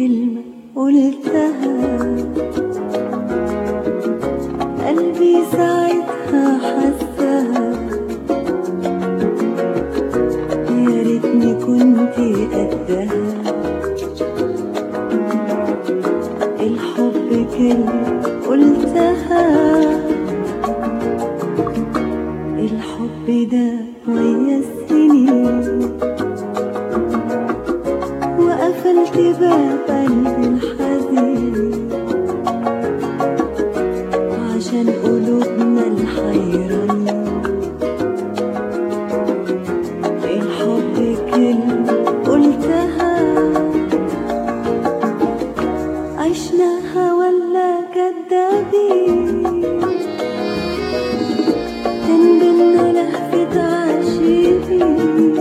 كلمة قلتها قلبي ساعتها حسها يا ريتني كنت قدها الحب كلمة قلتها الحب ده ويا السنين وقفلت باب قلبي الحزين عشان قلوبنا الحيرانين الحب كلمة قلتها عشناها ولا كدابين كان بينا لهفة عاشقين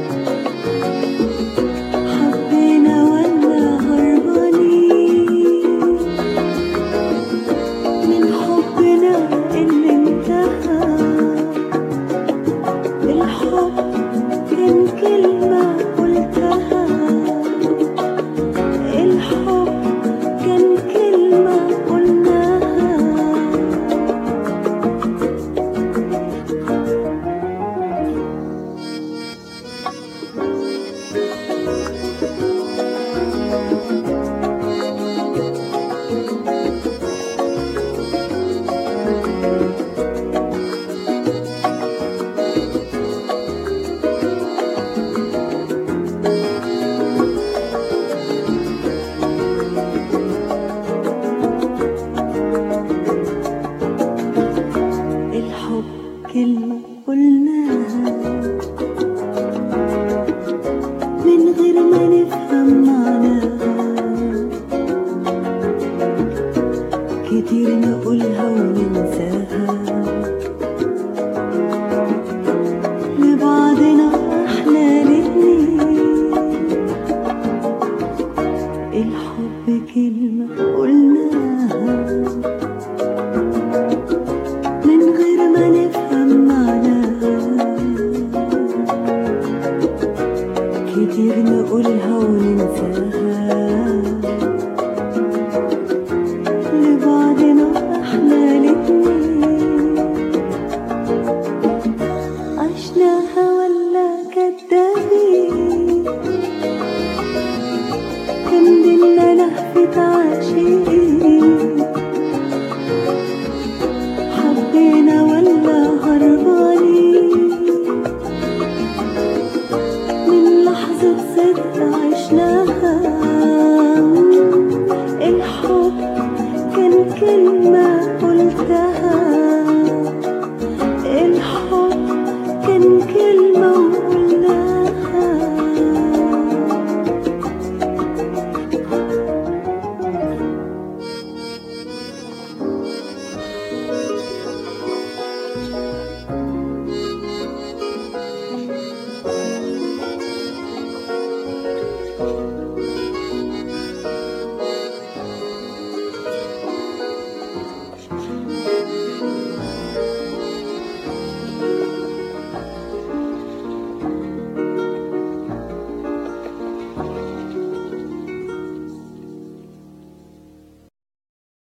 حبينا ولا هربانين من حبنا اللي انتهى الحب كان كلمة قلتها الحب كان كلمة قلناها الحب كلمة قلناها من غير ما نفهم معناها كتير نقولها وننساها لبعضنا احنا الاتنين الحب كلمة قلناها من غير ما نفهم معناها كتير نقولها وننساها لبعضنا احنا الاتنين عشناها ولا كدابين كان بينا لهفة عاشقين